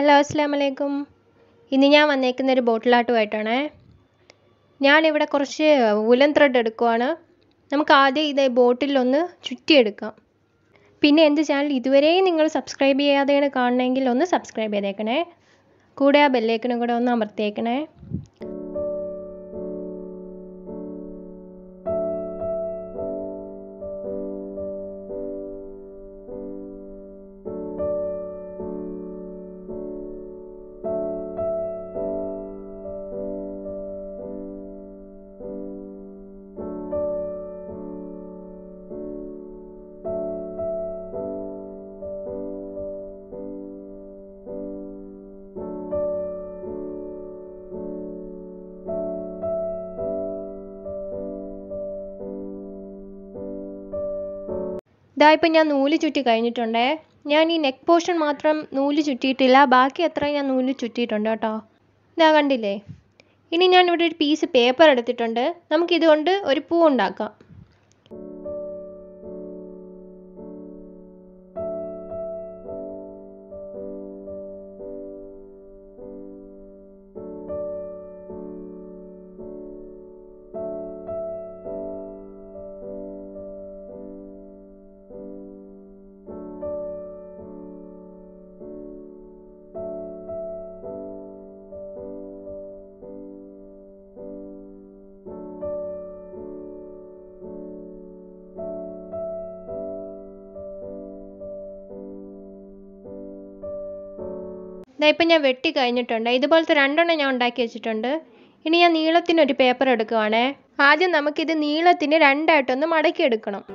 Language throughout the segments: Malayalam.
ഹലോ അസ്സാം വലൈക്കും ഇന്ന് ഞാൻ വന്നേക്കുന്ന ഒരു ബോട്ടിലാട്ടുമായിട്ടാണേ ഞാനിവിടെ കുറച്ച് ഉലൻ ത്രെഡ് എടുക്കുവാണ് നമുക്ക് ആദ്യം ഇത് ബോട്ടിലൊന്ന് ചുറ്റിയെടുക്കാം പിന്നെ എൻ്റെ ചാനൽ ഇതുവരെയും നിങ്ങൾ സബ്സ്ക്രൈബ് ചെയ്യാതെയാണ് കാണണമെങ്കിൽ ഒന്ന് സബ്സ്ക്രൈബ് ചെയ്തേക്കണേ കൂടെ ആ ബെല്ലേക്കനും കൂടെ ഒന്ന് അമർത്തിയേക്കണേ ഇതാ ഇപ്പം ഞാൻ നൂല് ചുറ്റി കഴിഞ്ഞിട്ടുണ്ടേ ഞാൻ ഈ നെക്ക് പോർഷൻ മാത്രം നൂല് ചുറ്റിയിട്ടില്ല ബാക്കി അത്രയും ഞാൻ നൂല് ചുറ്റിയിട്ടുണ്ട് കേട്ടോ ഇതാ കണ്ടില്ലേ ഇനി ഞാൻ ഇവിടെ ഒരു പീസ് പേപ്പർ എടുത്തിട്ടുണ്ട് നമുക്കിതുകൊണ്ട് ഒരു പൂ ഉണ്ടാക്കാം ഇതാ ഇപ്പം ഞാൻ വെട്ടി കഴിഞ്ഞിട്ടുണ്ട് ഇതുപോലത്തെ രണ്ടെണ്ണം ഞാൻ ഉണ്ടാക്കി വെച്ചിട്ടുണ്ട് ഇനി ഞാൻ നീളത്തിനൊരു പേപ്പർ എടുക്കുവാണേ ആദ്യം നമുക്കിത് നീളത്തിന് രണ്ടായിട്ടൊന്ന് മടക്കി എടുക്കണം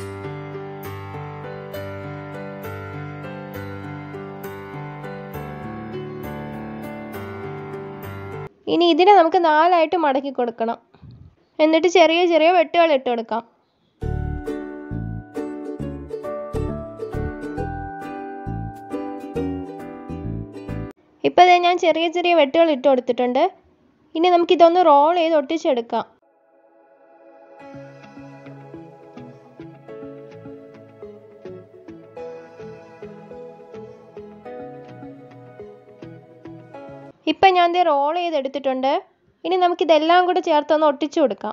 ഇനി ഇതിനെ നമുക്ക് നാലായിട്ട് മടക്കി കൊടുക്കണം എന്നിട്ട് ചെറിയ ചെറിയ വെട്ടുകൾ ഇട്ട് കൊടുക്കാം ഇപ്പോൾ ഞാൻ ചെറിയ ചെറിയ വെട്ടുകൾ ഇട്ട് കൊടുത്തിട്ടുണ്ട് ഇനി നമുക്കിതൊന്ന് റോൾ ചെയ്ത് ഒട്ടിച്ചെടുക്കാം ഇപ്പം ഞാൻ ഇത് റോൾ ചെയ്തെടുത്തിട്ടുണ്ട് ഇനി നമുക്കിതെല്ലാം കൂടെ ചേർത്തൊന്ന് ഒട്ടിച്ചു കൊടുക്കാം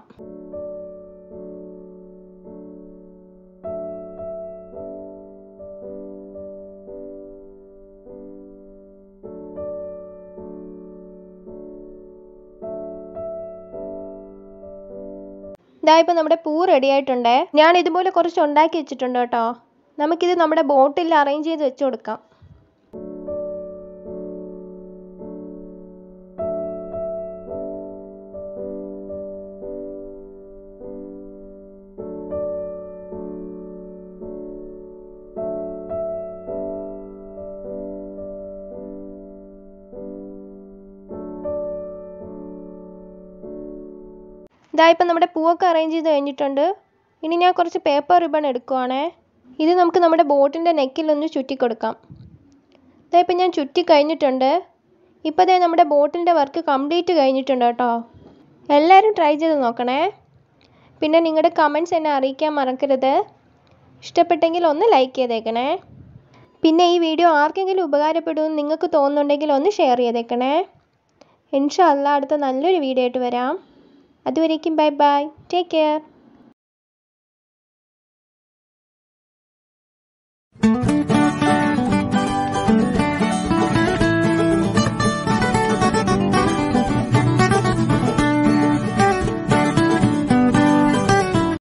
ഇതാ ഇപ്പോൾ നമ്മുടെ പൂ റെഡി ആയിട്ടുണ്ട് ഞാൻ ഇതുപോലെ കുറച്ച് ഉണ്ടാക്കി വെച്ചിട്ടുണ്ട് കേട്ടോ നമുക്കിത് നമ്മുടെ ബോട്ടിൽ അറേഞ്ച് ചെയ്ത് വെച്ച് കൊടുക്കാം ഇതാ ഇപ്പം നമ്മുടെ പൂവൊക്കെ അറേഞ്ച് ചെയ്ത് കഴിഞ്ഞിട്ടുണ്ട് ഇനി ഞാൻ കുറച്ച് പേപ്പർ റിബൺ എടുക്കുവാണേ ഇത് നമുക്ക് നമ്മുടെ ബോട്ടിൻ്റെ നെക്കിലൊന്ന് ചുറ്റി കൊടുക്കാം ഇതാ ഇപ്പം ഞാൻ ചുറ്റി കഴിഞ്ഞിട്ടുണ്ട് ഇപ്പോൾ ദേ നമ്മുടെ ബോട്ടിൻ്റെ വർക്ക് കംപ്ലീറ്റ് കഴിഞ്ഞിട്ടുണ്ട് കേട്ടോ എല്ലാവരും ട്രൈ ചെയ്ത് നോക്കണേ പിന്നെ നിങ്ങളുടെ കമൻസ് എന്നെ അറിയിക്കാൻ മറക്കരുത് ഇഷ്ടപ്പെട്ടെങ്കിൽ ഒന്ന് ലൈക്ക് ചെയ്തേക്കണേ പിന്നെ ഈ വീഡിയോ ആർക്കെങ്കിലും ഉപകാരപ്പെടുമെന്ന് നിങ്ങൾക്ക് തോന്നുന്നുണ്ടെങ്കിൽ ഒന്ന് ഷെയർ ചെയ്തേക്കണേ ഇൻഷാ അല്ല അടുത്ത നല്ലൊരു വീഡിയോ ആയിട്ട് വരാം അതുവരേക്കും ബൈ ബൈ ടേക്ക് കെയർ